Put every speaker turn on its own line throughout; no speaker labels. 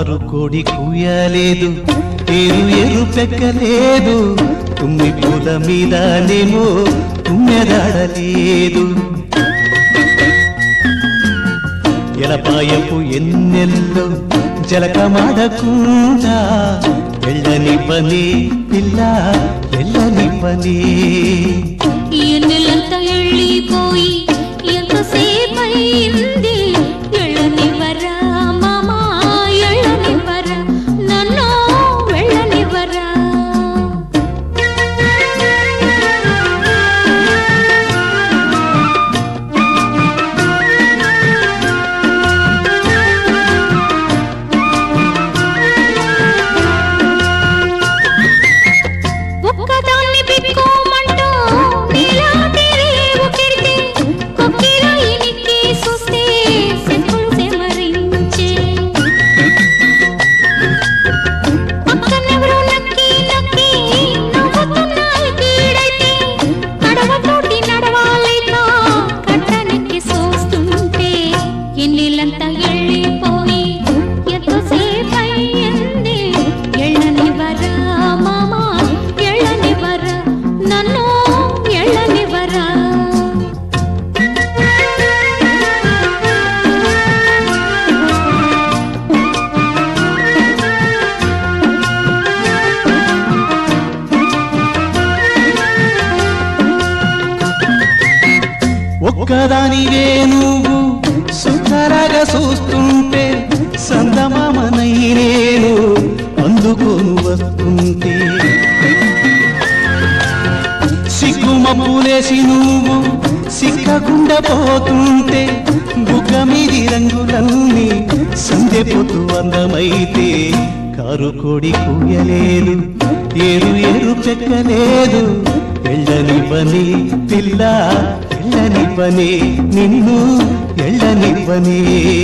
car కోడి కూయలేదు ఏరు ఎరు పెక్కలేదు తుమ్మి పూల మీదనేమో తుమ్మెదాడలేదు ఎలపాయపు ఎన్నెల్లో జలకమాడకుండా ఎళ్ళనివ్వని పిల్ల ఎళ్ళనివ్వని
ఎన్నెలంతా ఎళ్ళిపోయి ఎంతసేపయింది ఎళ్ళనివ్వరా మామా ఎళ్ళనివ్వరా నన్ను వెళ్ళనివ్వరా ఒక్కదాన్ని బిక్కోమంటూ నీలాంటి రేవు కెడితే కొక్కిలో ఇనికి చూస్తే సెంపులు సెమరించే పక్కనెవరో నక్కి నక్కి నవ్వుతున్నాయి కీడైతే నడవతోటి నడవాలేక కట్టనెక్కి చూస్తుంటే ఎన్నెలంతా ఎళ్ళిపోయి ఎంతసేపు అయ్యింది ఎళ్ళనివ్వరా మామా ఎళ్ళనివ్వరా నన్ను ఎళ్ళనివ్వరా
ఒక్కదానివే నువ్వు సుందరగా చూస్తుంటే సందమామనై నేను అందుకోను వస్తుంటే సిగ్గుమప్పులేసి నువ్వు సిక్కకుండా పోతుంటే బుగ్గ మీది రంగులన్నీ సందెపోతూ అందమైతే కారు కోడి కూయలేదు ఏరు ఏరు చెక్కలేదు ఎళ్ళనివ్వని పిల్ల ఎళ్ళనివ్వని నిన్ను ఎళ్ళనివ్వని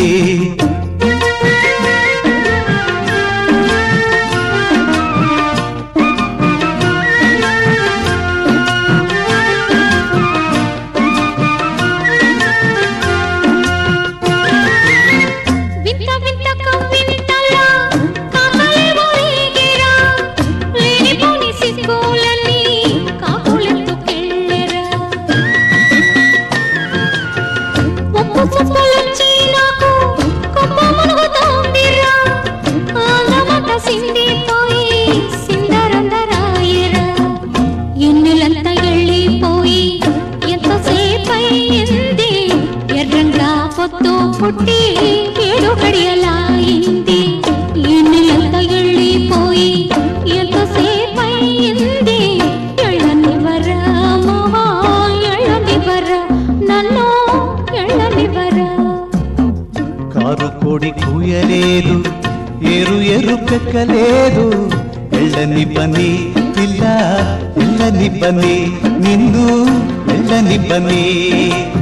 వింత వింత కవ్వింతలా కాకలేవో రేగేరా లేనిపోని సిగ్గులన్నీ కాకులెత్తుకెళ్ళెరా ముప్పు చుప్పలొచ్చి నాకు కొమ్మ మునుగుతోందిరా ఆందమంత సిందిపోయి సిందరందరాయిరా ఎన్నెలంతా ఎళ్ళిపోయి ఎంతసేపు అయ్యింది ఎర్రంగా పొత్తు పుట్టి ఏడు గడియలాయింది ఎన్నెలంతా ఎళ్ళిపోయి ఎంతసేపు అయ్యింది ఎళ్ళనివ్వరా మావా ఎళ్ళనివ్వరా నన్ను ఎళ్ళనివ్వరా
కారు కోడి కూయలేదు ఏరు ఎరు పెక్కలేదు ఎళ్ళని పని పిల్ల ఎళ్ళని పని నిన్ను ఎళ్ళని పని